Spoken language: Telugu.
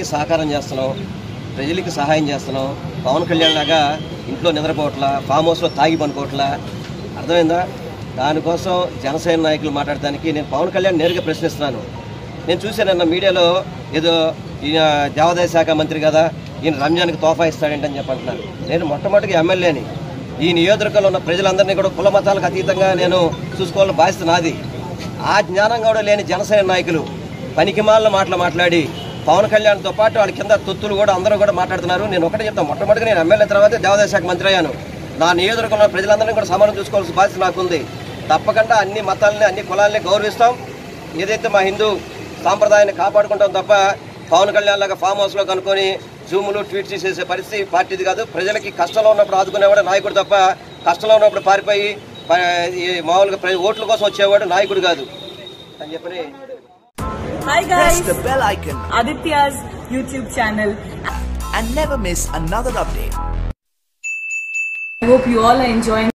ప్రజలకి సహకారం చేస్తున్నాం ప్రజలకి సహాయం చేస్తున్నాం పవన్ కళ్యాణ్ లాగా ఇంట్లో నిద్రపోవట్లా ఫామ్ హౌస్లో తాగి పనుకోవట్లా అర్థమైందా దానికోసం జనసేన నాయకులు మాట్లాడడానికి నేను పవన్ కళ్యాణ్ నేరుగా ప్రశ్నిస్తున్నాను నేను చూశానన్న మీడియాలో ఏదో ఈయన దేవాదాయ శాఖ మంత్రి కదా ఈయన రంజాన్కి తోఫా ఇస్తాడేంటని చెప్పంటున్నారు నేను మొట్టమొదటిగా ఎమ్మెల్యేని ఈ నియోజకవర్గంలో ఉన్న ప్రజలందరినీ కూడా కుల మతాలకు అతీతంగా నేను చూసుకోవాలని బాధ్యత నాది ఆ జ్ఞానం కూడా లేని జనసేన నాయకులు పనికిమాలిన మాటలు మాట్లాడి పవన్ కళ్యాణ్తో పాటు వాళ్ళ కింద తొత్తులు కూడా అందరూ కూడా మాట్లాడుతున్నారు నేను ఒకటే చెప్తాను మొట్టమొదటిగా నేను ఎమ్మెల్యే తర్వాత దేవాదాయ శాఖ మంత్రి అయ్యాను నా నియోజకవర్గంలో ప్రజలందరినీ కూడా సమానం చూసుకోవాల్సిన బాధ్యత నాకుంది తప్పకుండా అన్ని మతాలని అన్ని కులాలని గౌరవిస్తాం ఏదైతే మా హిందూ సాంప్రదాయాన్ని కాపాడుకుంటాం తప్ప పవన్ కళ్యాణ్ లాగా ఫామ్ హౌస్లో కనుక్కొని జూములు ట్వీట్ చేసే పరిస్థితి పార్టీది కాదు ప్రజలకి కష్టంలో ఉన్నప్పుడు ఆదుకునేవాడు నాయకుడు తప్ప కష్టంలో ఉన్నప్పుడు పారిపోయి ప- ఈ మామూలుగా ప్ర- ఓట్ల కోసం వచ్చేవాడు నాయకుడు కాదు అని చెప్పని Hi Press guys, the bell icon Aditya's YouTube channel. and never miss another update. I hope you all are enjoying